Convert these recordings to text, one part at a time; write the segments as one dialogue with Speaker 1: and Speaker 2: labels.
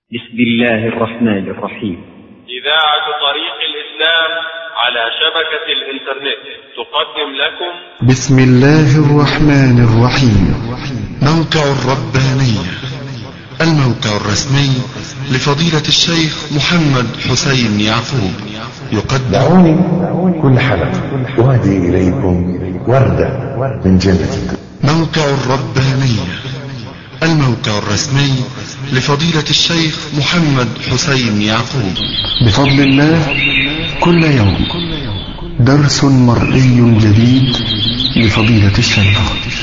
Speaker 1: بسم الله الرحمن الرحيم
Speaker 2: إذاعة طريق الإسلام على شبكة الإنترنت تقدم لكم
Speaker 3: بسم الله الرحمن الرحيم موقع الربانية الموقع الرسمي لفضيلة الشيخ محمد حسين يعقوب يقدم
Speaker 4: دعوني كل حلقة أهدي إليكم وردة من جنة
Speaker 3: موقع الربانية الموقع الرسمي لفضيلة الشيخ محمد حسين يعقوب بفضل الله كل يوم درس مرئي جديد لفضيلة الشيخ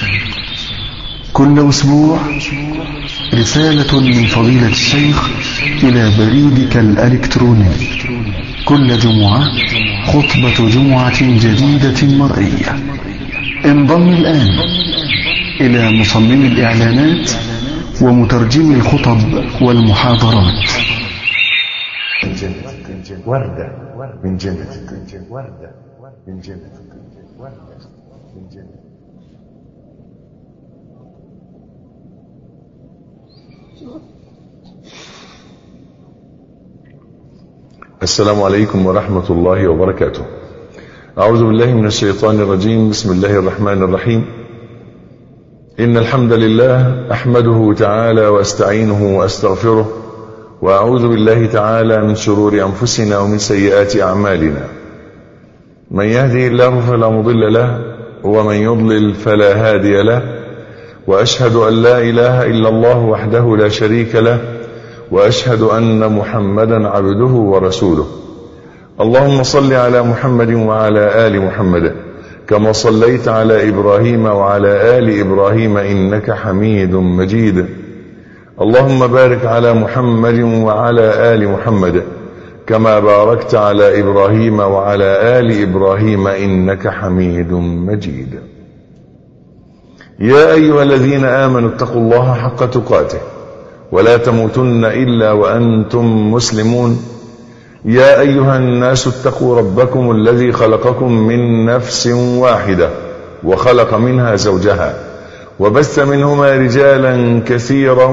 Speaker 3: كل أسبوع رسالة من فضيلة الشيخ إلى بريدك الإلكتروني كل جمعة خطبة جمعة جديدة مرئية انضم الآن إلى مصمم الإعلانات ومترجم الخطب والمحاضرات
Speaker 4: من جنة وردة من جنة وردة من جنة وردة من جنة السلام عليكم ورحمة الله وبركاته أعوذ بالله من الشيطان الرجيم بسم الله الرحمن الرحيم إن الحمد لله أحمده تعالى وأستعينه وأستغفره وأعوذ بالله تعالى من شرور أنفسنا ومن سيئات أعمالنا من يهدي الله فلا مضل له ومن يضلل فلا هادي له وأشهد أن لا إله إلا الله وحده لا شريك له وأشهد أن محمدا عبده ورسوله اللهم صل على محمد وعلى آل محمد كما صليت على إبراهيم وعلى آل إبراهيم إنك حميد مجيد اللهم بارك على محمد وعلى آل محمد كما باركت على إبراهيم وعلى آل إبراهيم إنك حميد مجيد يا أيها الذين آمنوا اتقوا الله حق تقاته ولا تموتن إلا وأنتم مسلمون يا أيها الناس اتقوا ربكم الذي خلقكم من نفس واحدة وخلق منها زوجها وبث منهما رجالا كثيرا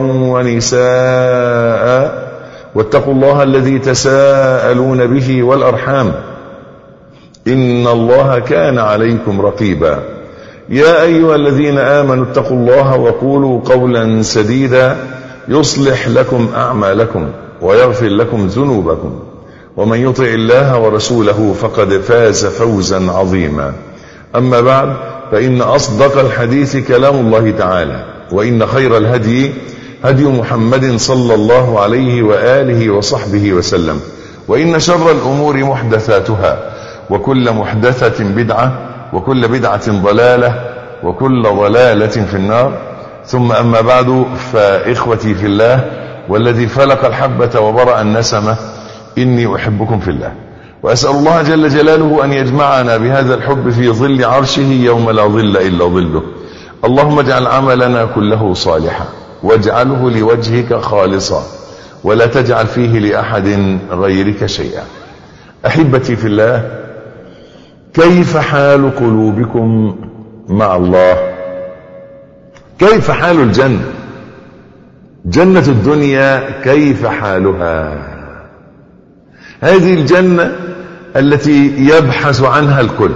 Speaker 4: ونساء واتقوا الله الذي تساءلون به والأرحام إن الله كان عليكم رقيبا يا أيها الذين آمنوا اتقوا الله وقولوا قولا سديدا يصلح لكم أعمالكم ويغفر لكم ذنوبكم ومن يطع الله ورسوله فقد فاز فوزا عظيما أما بعد فإن أصدق الحديث كلام الله تعالى وإن خير الهدي هدي محمد صلى الله عليه وآله وصحبه وسلم وإن شر الأمور محدثاتها وكل محدثة بدعة وكل بدعة ضلالة وكل ضلالة في النار ثم أما بعد فإخوتي في الله والذي فلق الحبة وبرأ النسمة إني أحبكم في الله وأسأل الله جل جلاله أن يجمعنا بهذا الحب في ظل عرشه يوم لا ظل إلا ظله اللهم اجعل عملنا كله صالحا واجعله لوجهك خالصا ولا تجعل فيه لأحد غيرك شيئا أحبتي في الله كيف حال قلوبكم مع الله كيف حال الجنة جنة الدنيا كيف حالها هذه الجنة التي يبحث عنها الكل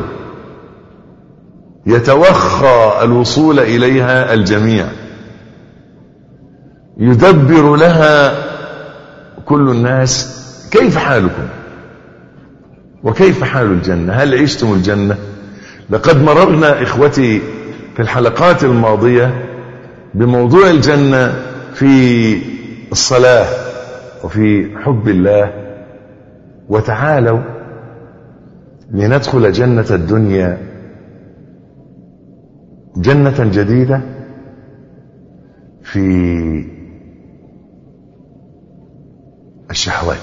Speaker 4: يتوخى الوصول إليها الجميع يدبر لها كل الناس كيف حالكم وكيف حال الجنة هل عشتم الجنة لقد مررنا إخوتي في الحلقات الماضية بموضوع الجنة في الصلاة وفي حب الله وتعالوا لندخل جنة الدنيا جنة جديدة في الشهوات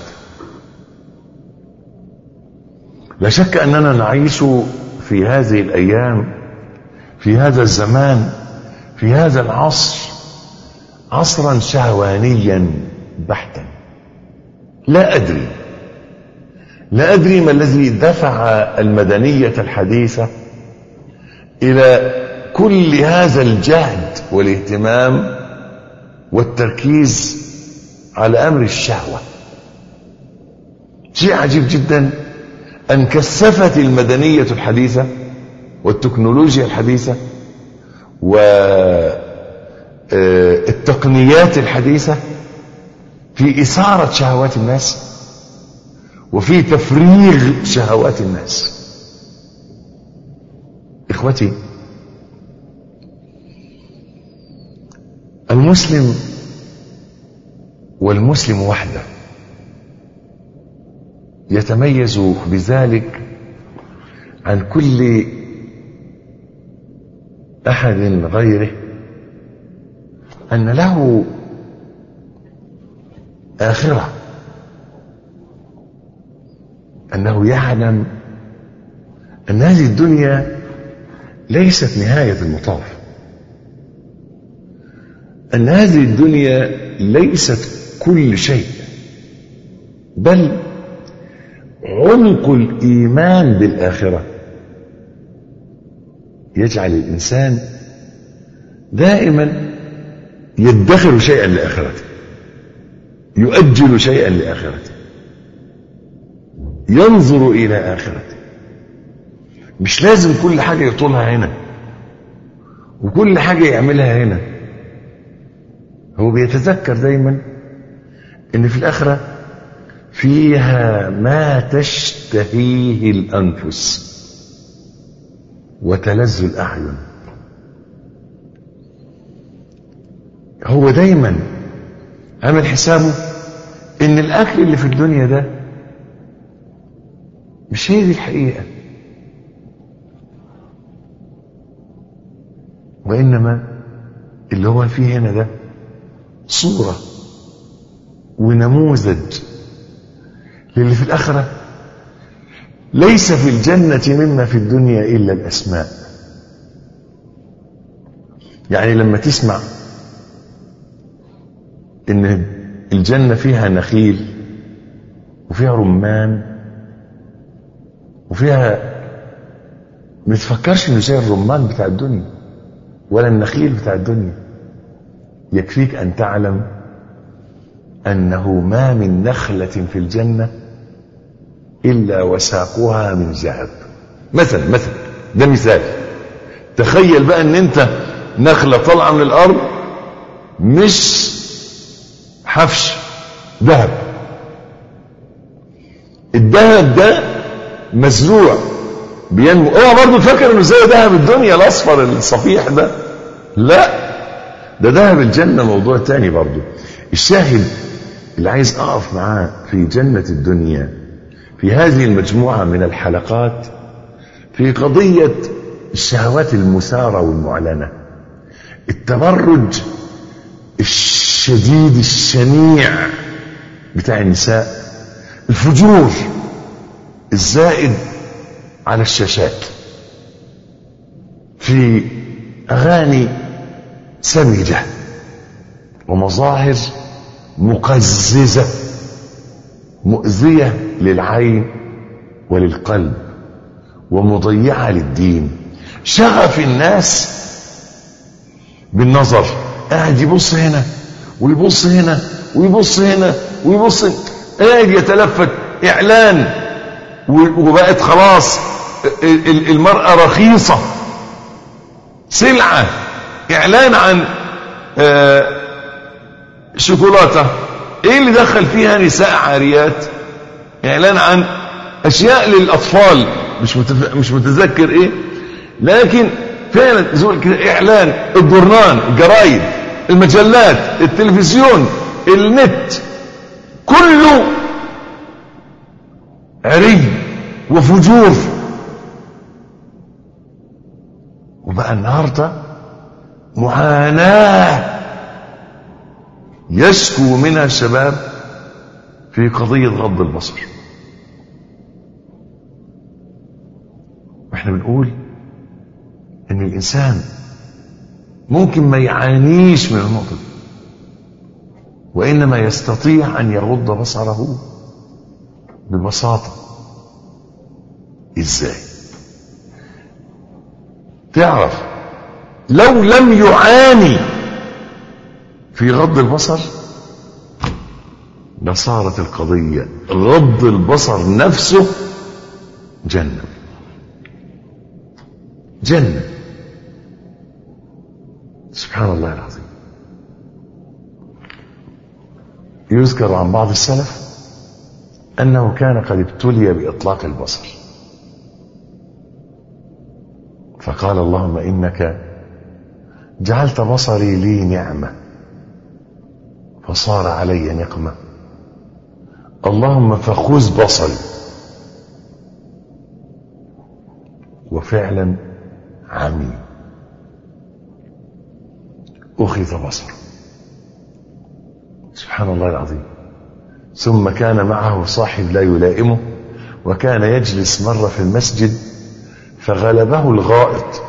Speaker 4: لا شك أننا نعيش في هذه الأيام في هذا الزمان في هذا العصر عصرا شهوانيا بحتا لا أدري لا أدري ما الذي دفع المدنية الحديثة إلى كل هذا الجهد والاهتمام والتركيز على امر الشهوه شيء عجيب جدا ان كثفت المدنيه الحديثه والتكنولوجيا الحديثه والتقنيات الحديثه في اثاره شهوات الناس وفي تفريغ شهوات الناس اخوتي المسلم والمسلم وحده يتميز بذلك عن كل احد غيره ان له اخره انه يعلم ان هذه الدنيا ليست نهايه المطاف ان هذه الدنيا ليست كل شيء بل عمق الايمان بالاخره يجعل الانسان دائما يدخر شيئا لاخرته يؤجل شيئا لاخرته ينظر الى اخرته مش لازم كل حاجه يطولها هنا وكل حاجه يعملها هنا هو بيتذكر دايما ان في الاخره فيها ما تشتهيه الانفس وتلذ الاعين هو دايما عامل حسابه ان الاكل اللي في الدنيا ده مش هي دي الحقيقه وانما اللي هو فيه هنا ده صوره ونموذج للي في الاخره ليس في الجنه مما في الدنيا الا الاسماء يعني لما تسمع ان الجنه فيها نخيل وفيها رمان وفيها ما تفكرش انه زي الرمان بتاع الدنيا ولا النخيل بتاع الدنيا يكفيك ان تعلم انه ما من نخله في الجنه الا وساقها من ذهب مثلا مثلا ده مثال تخيل بقى ان انت نخله طالعه من الارض مش حفش ذهب الذهب ده مزروع بينمو اوعى برضه فاكر انه زي ذهب الدنيا الاصفر الصفيح ده لا ده ذهب الجنه موضوع تاني برضه الشاهد اللي عايز اقف معاه في جنه الدنيا في هذه المجموعه من الحلقات في قضيه الشهوات المثاره والمعلنه التبرج الشديد الشنيع بتاع النساء الفجور الزائد على الشاشات في اغاني سمجه ومظاهر مقززه مؤذيه للعين وللقلب ومضيعه للدين شغف الناس بالنظر قاعد يبص هنا ويبص هنا ويبص هنا ويبص قاعد يتلفت اعلان وبقت خلاص المرأة رخيصة سلعة اعلان عن شوكولاتة ايه اللي دخل فيها نساء عاريات اعلان عن اشياء للاطفال مش متف... مش متذكر ايه لكن فعلا زول كده اعلان الجورنان الجرايد المجلات التلفزيون النت كله عري وفجور وبقى النهارده معاناه يشكو منها الشباب في قضيه غض البصر واحنا بنقول ان الانسان ممكن ما يعانيش من النقطه دي وانما يستطيع ان يغض بصره ببساطه ازاي تعرف لو لم يعاني في غض البصر لصارت القضية غض البصر نفسه جنة جنة سبحان الله العظيم يذكر عن بعض السلف أنه كان قد ابتلي بإطلاق البصر فقال اللهم إنك جعلت بصري لي نعمة فصار علي نقمة اللهم فخذ بصري وفعلا عمي أخذ بصره سبحان الله العظيم ثم كان معه صاحب لا يلائمه وكان يجلس مرة في المسجد فغلبه الغائط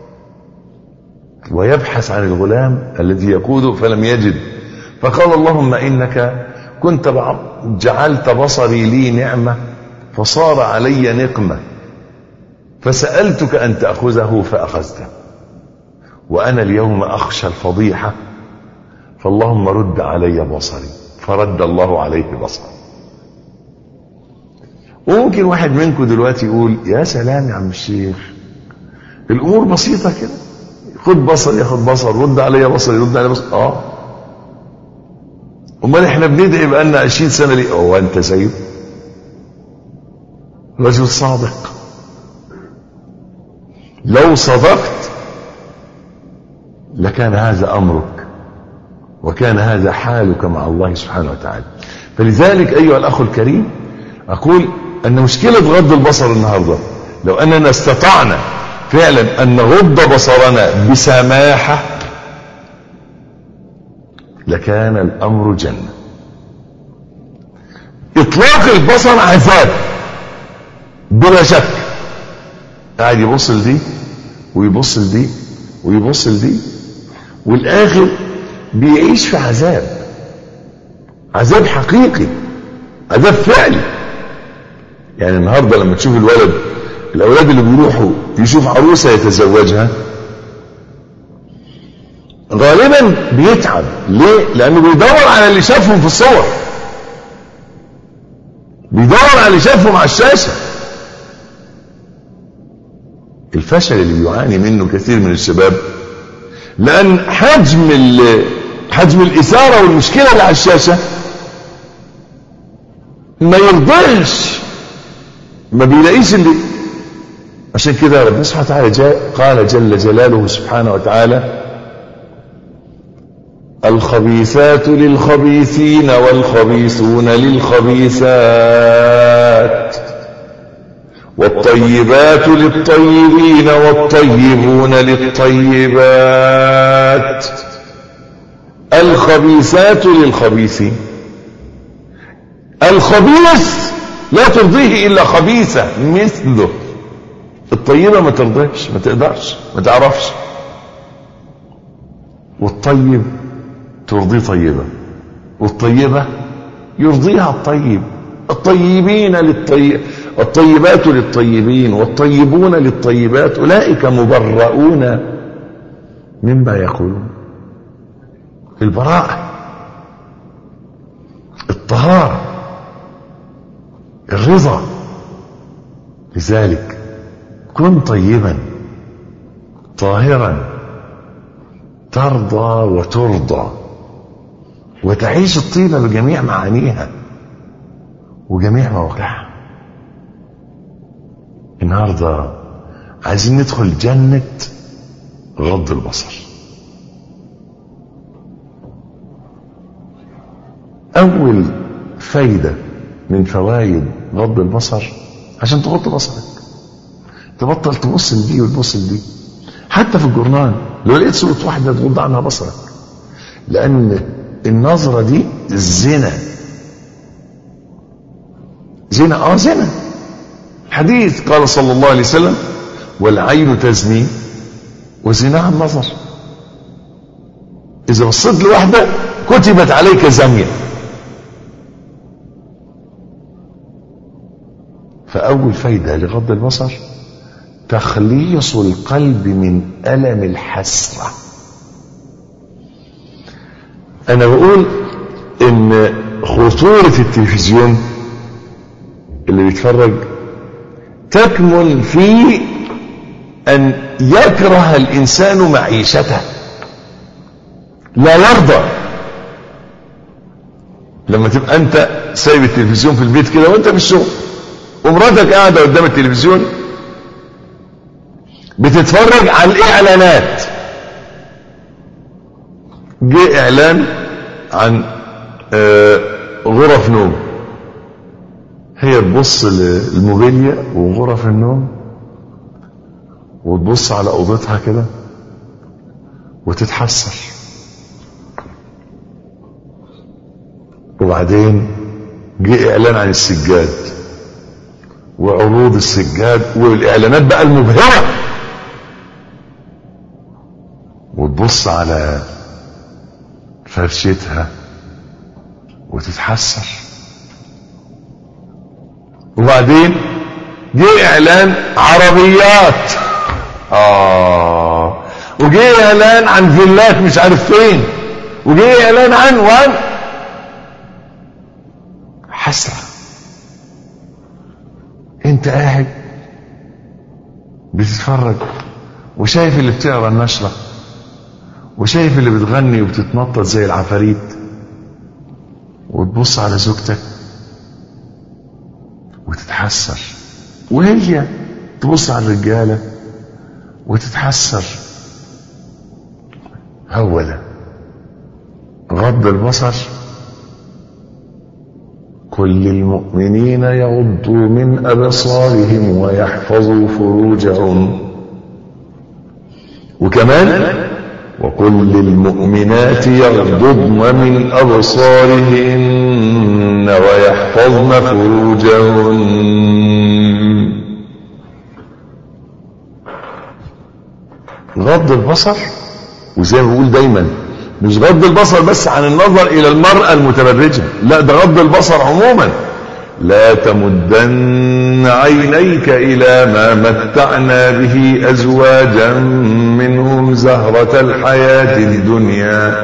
Speaker 4: ويبحث عن الغلام الذي يقوده فلم يجد فقال اللهم إنك كنت جعلت بصري لي نعمة فصار علي نقمة فسألتك أن تأخذه فأخذته وأنا اليوم أخشى الفضيحة فاللهم رد علي بصري فرد الله عليه بصري وممكن واحد منكم دلوقتي يقول يا سلام يا عم الشيخ الامور بسيطه كده خد بصر ياخد بصر رد عليا بصر يرد عليا بصر اه امال احنا بندعي بقالنا 20 سنه ليه هو انت زيه رجل صادق لو صدقت لكان هذا امرك وكان هذا حالك مع الله سبحانه وتعالى فلذلك ايها الاخ الكريم اقول ان مشكله غض البصر النهارده لو اننا استطعنا فعلا ان نغض بصرنا بسماحه لكان الامر جنه اطلاق البصر عذاب بلا شك قاعد يبص لدي ويبص لدي ويبص لدي والاخر بيعيش في عذاب عذاب حقيقي عذاب فعلي يعني النهارده لما تشوف الولد الاولاد اللي بيروحوا يشوف عروسه يتزوجها غالبا بيتعب ليه لانه بيدور على اللي شافهم في الصور بيدور على اللي شافهم على الشاشه الفشل اللي بيعاني منه كثير من الشباب لان حجم حجم الاثاره والمشكله اللي على الشاشه ما يرضيش ما بيلاقيش اللي عشان كده ربنا سبحانه وتعالى جاء قال جل جلاله سبحانه وتعالى الخبيثات للخبيثين والخبيثون للخبيثات والطيبات للطيبين والطيبون للطيبات الخبيثات للخبيثين الخبيث لا ترضيه الا خبيثه مثله الطيبه ما ترضيش ما تقدرش ما تعرفش والطيب ترضيه طيبه والطيبه يرضيها الطيب الطيبين للطيب الطيبات للطيبين والطيبون للطيبات اولئك مبرؤون مما يقولون البراءه الطهاره الرضا لذلك كن طيبا طاهرا ترضى وترضى وتعيش الطيبه بجميع معانيها وجميع مواقعها النهارده عايزين ندخل جنه غض البصر اول فايده من فوائد غض البصر عشان تغض بصرك تبطل تبص لدي وتبص لدي حتى في الجورنال لو لقيت صورة واحدة تغض عنها بصرك لأن النظرة دي زنا زنا اه زنا حديث قال صلى الله عليه وسلم والعين تزني وزناها النظر إذا بصيت لواحدة كتبت عليك زانية فأول فايدة لغض البصر تخليص القلب من ألم الحسرة أنا بقول إن خطورة التلفزيون اللي بيتفرج تكمن في أن يكره الإنسان معيشته لا يرضى لما تبقى أنت سايب التلفزيون في البيت كده وأنت في الشغل ومراتك قاعدة قدام التلفزيون بتتفرج على الإعلانات جه إعلان عن آه غرف نوم هي تبص للموبيليا وغرف النوم وتبص على اوضتها كده وتتحسر وبعدين جه اعلان عن السجاد وعروض السجاد والاعلانات بقى المبهره وتبص على فرشتها وتتحسر وبعدين جه اعلان عربيات اه وجه اعلان عن فيلات مش عارف فين وجه اعلان عن وان حسرة انت قاعد بتتفرج وشايف اللي بتقرا النشرة وشايف اللي بتغني وبتتنطط زي العفاريت وتبص على زوجتك وتتحسر وهي تبص على الرجاله وتتحسر هو ده غض البصر كل المؤمنين يغضوا من أبصارهم ويحفظوا فروجهم وكمان وكل المؤمنات يغضضن من أبصارهن ويحفظن فروجهن غض البصر وزي ما بقول دايما مش غض البصر بس عن النظر الى المرأة المتبرجة لا ده غض البصر عموما لا تمدن عينيك الى ما متعنا به ازواجا منهم زهرة الحياة الدنيا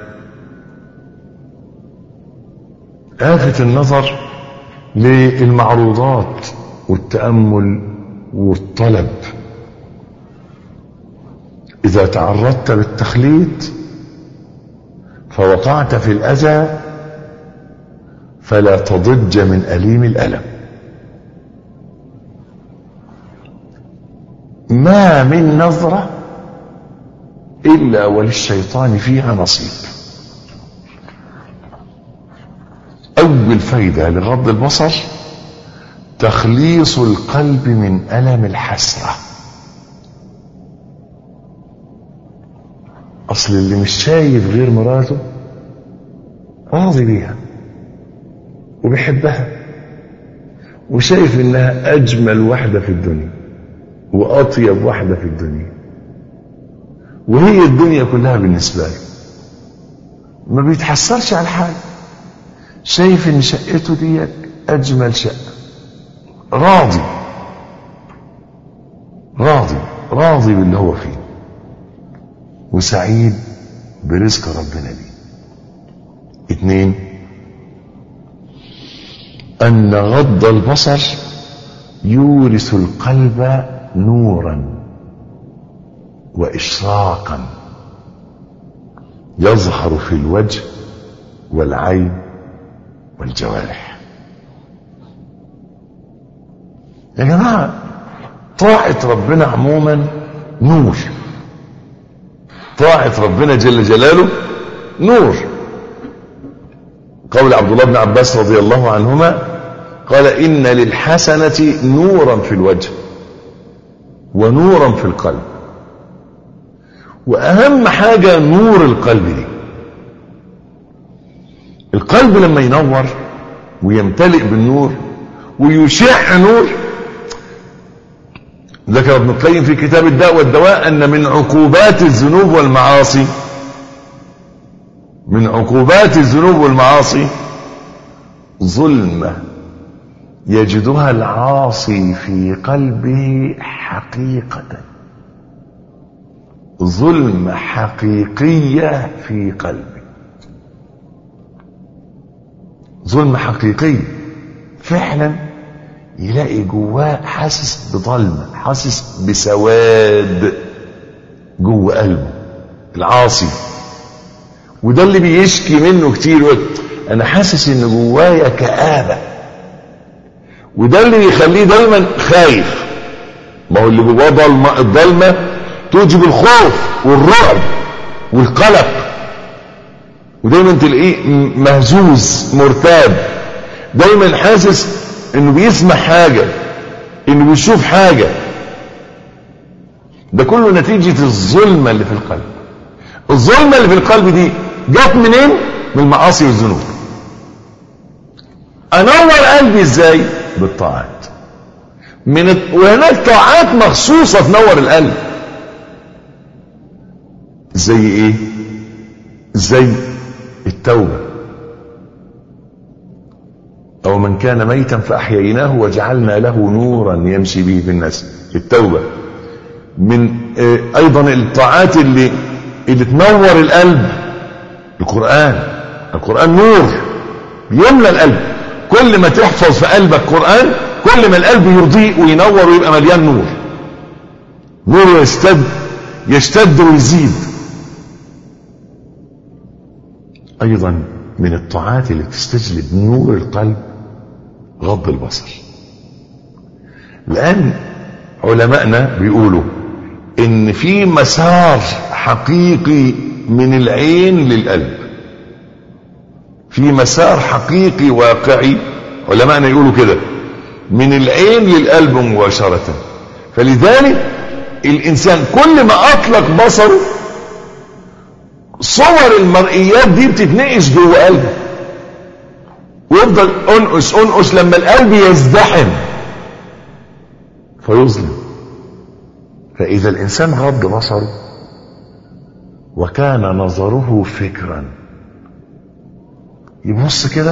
Speaker 4: آفة النظر للمعروضات والتأمل والطلب إذا تعرضت بالتخليط فوقعت في الأذى فلا تضج من أليم الألم ما من نظرة إلا وللشيطان فيها نصيب أول فايدة لغض البصر تخليص القلب من ألم الحسره اصل اللي مش شايف غير مراته راضي بيها وبيحبها وشايف انها اجمل واحدة في الدنيا واطيب واحدة في الدنيا وهي الدنيا كلها بالنسبة له ما بيتحسرش على حاجة شايف ان شقته دي اجمل شقة راضي راضي راضي باللي هو فيه وسعيد برزق ربنا ليه اتنين ان غض البصر يورث القلب نورا واشراقا يظهر في الوجه والعين والجوارح يا جماعه طاعه ربنا عموما نور طاعة ربنا جل جلاله نور قول عبد الله بن عباس رضي الله عنهما قال إن للحسنة نورا في الوجه ونورا في القلب وأهم حاجة نور القلب دي القلب لما ينور ويمتلئ بالنور ويشع نور ذكر ابن القيم في كتاب الداء والدواء أن من عقوبات الذنوب والمعاصي من عقوبات الذنوب والمعاصي ظلمة يجدها العاصي في قلبه حقيقة ظلمة حقيقية في قلبه ظلم حقيقي فعلا يلاقي جواه حاسس بظلمة حاسس بسواد جوه قلبه العاصي وده اللي بيشكي منه كتير يقول انا حاسس ان جوايا كآبة وده اللي بيخليه دايما خايف ما هو اللي جواه ضلمة الضلمة توجب الخوف والرعب والقلق ودايما تلاقيه مهزوز مرتاب دايما حاسس انه بيسمع حاجة انه بيشوف حاجة ده كله نتيجة الظلمة اللي في القلب الظلمة اللي في القلب دي جت منين من المعاصي والذنوب انور قلبي ازاي بالطاعات من الت... وهناك طاعات مخصوصة تنور القلب زي ايه زي التوبة او من كان ميتا فاحييناه وجعلنا له نورا يمشي به في الناس التوبة من آه ايضا الطاعات اللي اللي تنور القلب القرآن القرآن نور بيملى القلب كل ما تحفظ في قلبك قرآن كل ما القلب يضيء وينور ويبقى مليان نور نور يشتد يشتد ويزيد ايضا من الطاعات اللي تستجلب نور القلب غض البصر لان علمائنا بيقولوا ان في مسار حقيقي من العين للقلب في مسار حقيقي واقعي علمائنا يقولوا كده من العين للقلب مباشرة فلذلك الانسان كل ما اطلق بصره صور المرئيات دي بتتنقش جوه قلبه ويفضل انقش انقش لما القلب يزدحم فيظلم فاذا الانسان غض بصره وكان نظره فكرا يبص كده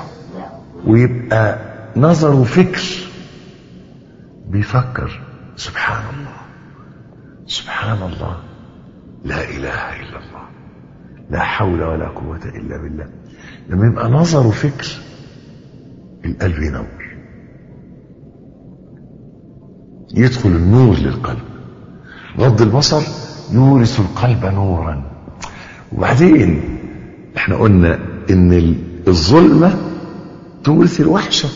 Speaker 4: ويبقى نظره فكر بيفكر سبحان الله سبحان الله لا اله الا الله لا حول ولا قوة الا بالله لما يبقى نظره فكر القلب ينور يدخل النور للقلب غض البصر يورث القلب نورا وبعدين احنا قلنا ان الظلمة تورث الوحشة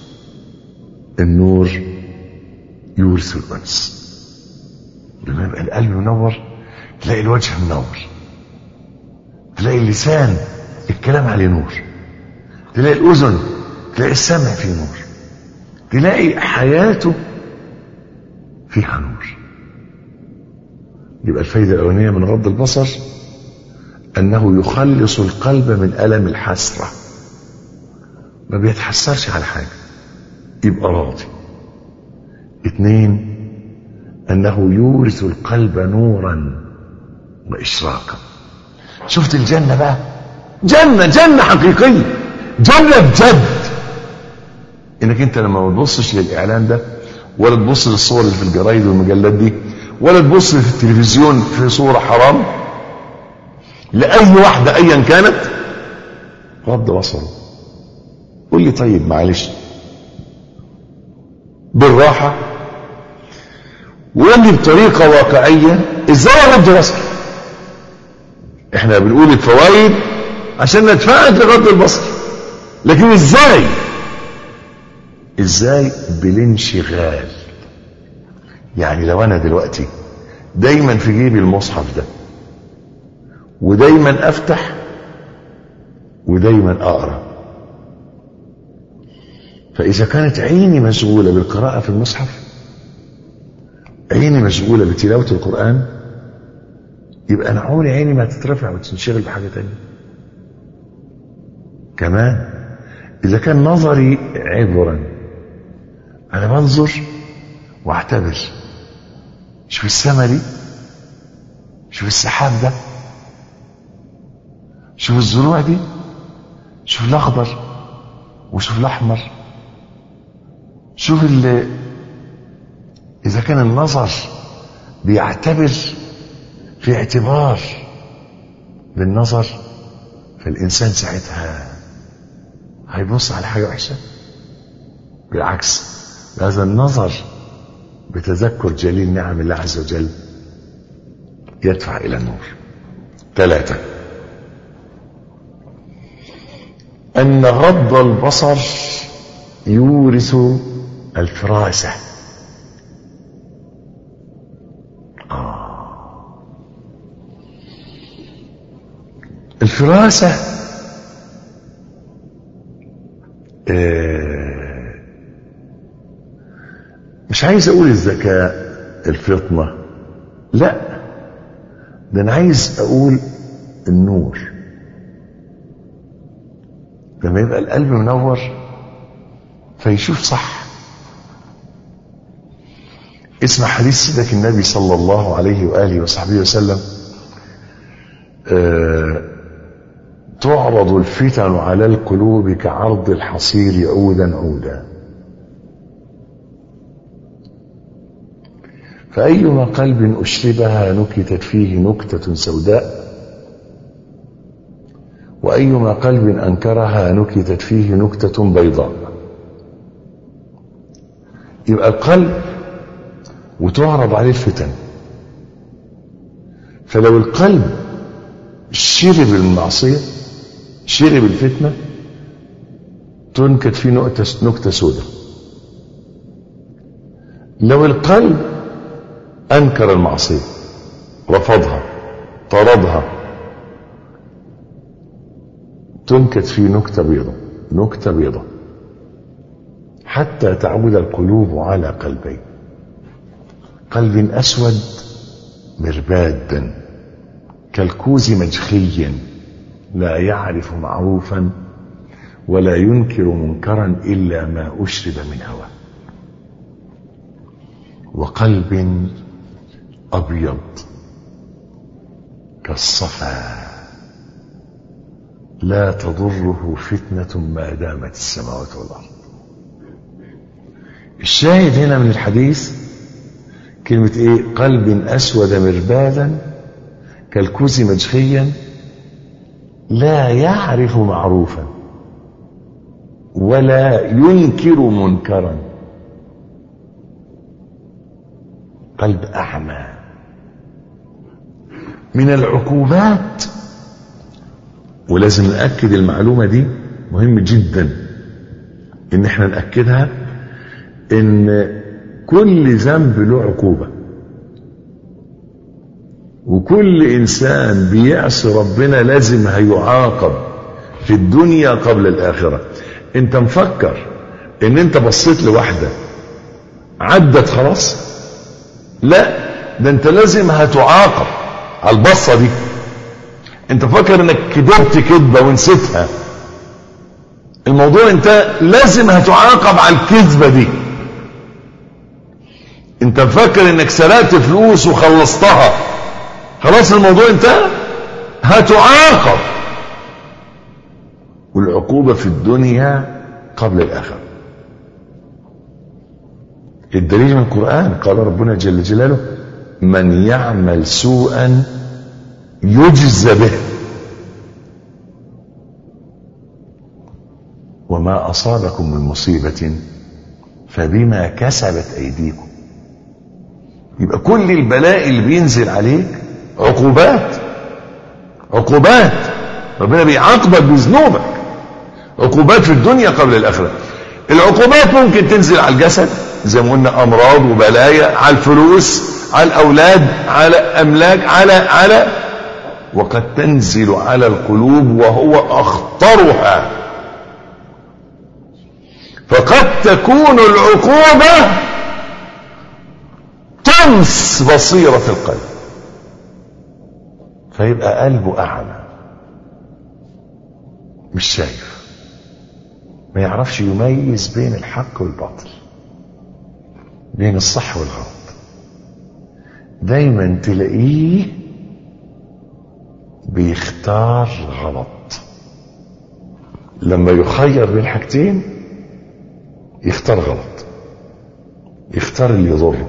Speaker 4: النور يورث الأنس لما يبقى القلب منور تلاقي الوجه منور تلاقي اللسان الكلام عليه نور تلاقي الأذن تلاقي السمع فيه نور تلاقي حياته فيها نور يبقى الفايدة الأولانية من غض البصر أنه يخلص القلب من ألم الحسرة ما بيتحسرش على حاجة يبقى راضي اثنين أنه يورث القلب نورا وإشراقا شفت الجنة بقى جنة جنة حقيقية جنة بجد انك انت لما ما تبصش للاعلان ده ولا تبص للصور اللي في الجرايد والمجلات دي ولا تبص في التلفزيون في صورة حرام لأي واحدة أيا كانت غض بصره قول لي طيب معلش بالراحة وقول لي بطريقة واقعية ازاي اغض بصري احنا بنقول الفوائد عشان ندفعك لغض البصر لكن ازاي ازاي بالانشغال يعني لو انا دلوقتي دايما في جيبي المصحف ده ودايما افتح ودايما اقرا فاذا كانت عيني مشغوله بالقراءه في المصحف عيني مشغوله بتلاوه القران يبقى انا عمري عيني ما تترفع وتنشغل بحاجه تانية كمان اذا كان نظري عبرا انا بنظر واعتبر شوف السما دي شوف السحاب ده شوف الزروع دي شوف الاخضر وشوف الاحمر شوف اللي اذا كان النظر بيعتبر في اعتبار بالنظر فالانسان ساعتها هيبص على حاجة وحشة بالعكس هذا النظر بتذكر جليل نعم الله عز وجل يدفع إلى النور ثلاثة أن غض البصر يورث الفراسة آه. الفراسة آه. مش عايز أقول الذكاء الفطنة لا ده أنا عايز أقول النور لما يبقى القلب منور فيشوف صح اسمع حديث سيدك النبي صلى الله عليه وآله وصحبه وسلم آه تعرض الفتن على القلوب كعرض الحصير عودا عودا فأيما قلب أشربها نكتت فيه نكتة سوداء وأيما قلب أنكرها نكتت فيه نكتة بيضاء يبقى القلب وتعرض عليه الفتن فلو القلب شرب المعصية شرب الفتنة تنكت فيه نكتة نكتة سوداء لو القلب أنكر المعصية رفضها طردها تنكت فيه نكتة بيضة نكتة بيضة حتى تعود القلوب على قلبين قلب أسود مربادا كالكوز مجخي لا يعرف معروفا ولا ينكر منكرا إلا ما أشرب من هوى وقلب أبيض كالصفا لا تضره فتنة ما دامت السماوات والأرض الشاهد هنا من الحديث كلمة ايه قلب أسود مربادا كالكوز مجخيا لا يعرف معروفا ولا ينكر منكرا قلب أعمى من العقوبات ولازم نأكد المعلومة دي مهم جدا ان احنا نأكدها ان كل ذنب له عقوبة وكل انسان بيعصي ربنا لازم هيعاقب في الدنيا قبل الاخرة انت مفكر ان انت بصيت لواحدة عدت خلاص لا ده انت لازم هتعاقب على البصة دي انت فاكر انك كدبت كذبة ونسيتها الموضوع انت لازم هتعاقب على الكذبة دي انت فاكر انك سرقت فلوس وخلصتها خلاص الموضوع انتهى هتعاقب والعقوبة في الدنيا قبل الآخرة الدليل من القرآن قال ربنا جل جلاله من يعمل سوءا يجزى به وما أصابكم من مصيبة فبما كسبت أيديكم يبقى كل البلاء اللي بينزل عليك عقوبات عقوبات ربنا بيعاقبك بذنوبك عقوبات في الدنيا قبل الآخرة العقوبات ممكن تنزل على الجسد زي ما قلنا أمراض وبلايا على الفلوس على الأولاد على أملاك على على وقد تنزل على القلوب وهو أخطرها فقد تكون العقوبة تمس بصيرة القلب فيبقى قلبه أعمى مش شايف ما يعرفش يميز بين الحق والباطل بين الصح والغلط دايما تلاقيه بيختار غلط لما يخير بين حاجتين يختار غلط يختار اللي يضره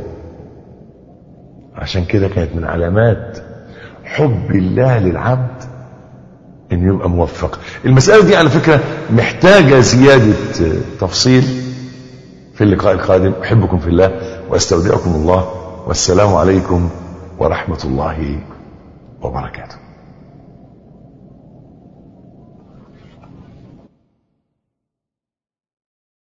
Speaker 4: عشان كده كانت من علامات حب الله للعبد ان يبقى موفق المسألة دي على فكرة محتاجة زيادة تفصيل في اللقاء القادم أحبكم في الله وأستودعكم الله والسلام عليكم ورحمة الله وبركاته